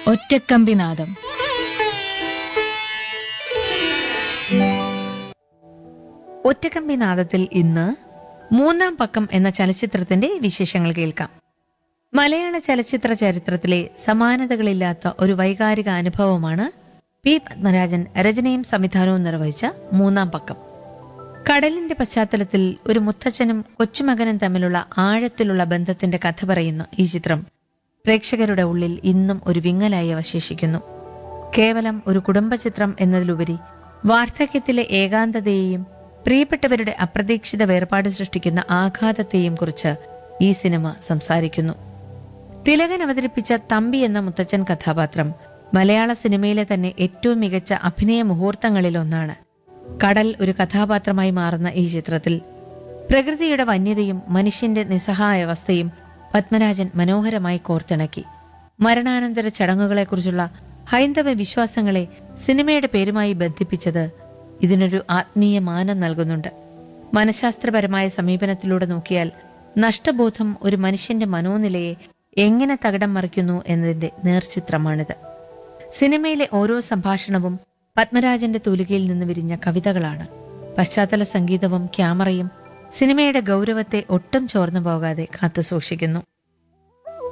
ഒറ്റക്കമ്പിനാദം ഒറ്റക്കമ്പി നാദത്തിൽ ഇന്ന് മൂന്നാം പക്കം എന്ന ചലച്ചിത്രത്തിന്റെ വിശേഷങ്ങൾ കേൾക്കാം മലയാള ചലച്ചിത്ര ചരിത്രത്തിലെ സമാനതകളില്ലാത്ത ഒരു വൈകാരിക അനുഭവമാണ് പി പത്മരാജൻ രചനയും സംവിധാനവും നിർവഹിച്ച മൂന്നാം പക്കം കടലിന്റെ പശ്ചാത്തലത്തിൽ ഒരു മുത്തച്ഛനും കൊച്ചുമകനും തമ്മിലുള്ള ആഴത്തിലുള്ള ബന്ധത്തിന്റെ കഥ പറയുന്ന ഈ ചിത്രം പ്രേക്ഷകരുടെ ഉള്ളിൽ ഇന്നും ഒരു വിങ്ങലായി അവശേഷിക്കുന്നു കേവലം ഒരു കുടുംബ ചിത്രം എന്നതിലുപരി വാർദ്ധക്യത്തിലെ ഏകാന്തതയെയും പ്രിയപ്പെട്ടവരുടെ അപ്രതീക്ഷിത വേർപാട് സൃഷ്ടിക്കുന്ന ആഘാതത്തെയും കുറിച്ച് ഈ സിനിമ സംസാരിക്കുന്നു തിലകൻ അവതരിപ്പിച്ച തമ്പി എന്ന മുത്തച്ഛൻ കഥാപാത്രം മലയാള സിനിമയിലെ തന്നെ ഏറ്റവും മികച്ച അഭിനയ മുഹൂർത്തങ്ങളിലൊന്നാണ് കടൽ ഒരു കഥാപാത്രമായി മാറുന്ന ഈ ചിത്രത്തിൽ പ്രകൃതിയുടെ വന്യതയും മനുഷ്യന്റെ നിസ്സഹായാവസ്ഥയും പത്മരാജൻ മനോഹരമായി കോർത്തിണക്കി മരണാനന്തര ചടങ്ങുകളെക്കുറിച്ചുള്ള ഹൈന്ദവ വിശ്വാസങ്ങളെ സിനിമയുടെ പേരുമായി ബന്ധിപ്പിച്ചത് ഇതിനൊരു ആത്മീയ മാനം നൽകുന്നുണ്ട് മനഃശാസ്ത്രപരമായ സമീപനത്തിലൂടെ നോക്കിയാൽ നഷ്ടബോധം ഒരു മനുഷ്യന്റെ മനോനിലയെ എങ്ങനെ തകിടം മറിക്കുന്നു എന്നതിന്റെ നേർചിത്രമാണിത് സിനിമയിലെ ഓരോ സംഭാഷണവും പത്മരാജന്റെ തൂലികയിൽ നിന്ന് വിരിഞ്ഞ കവിതകളാണ് പശ്ചാത്തല സംഗീതവും ക്യാമറയും സിനിമയുടെ ഗൗരവത്തെ ഒട്ടും ചോർന്നു പോകാതെ കാത്തുസൂക്ഷിക്കുന്നു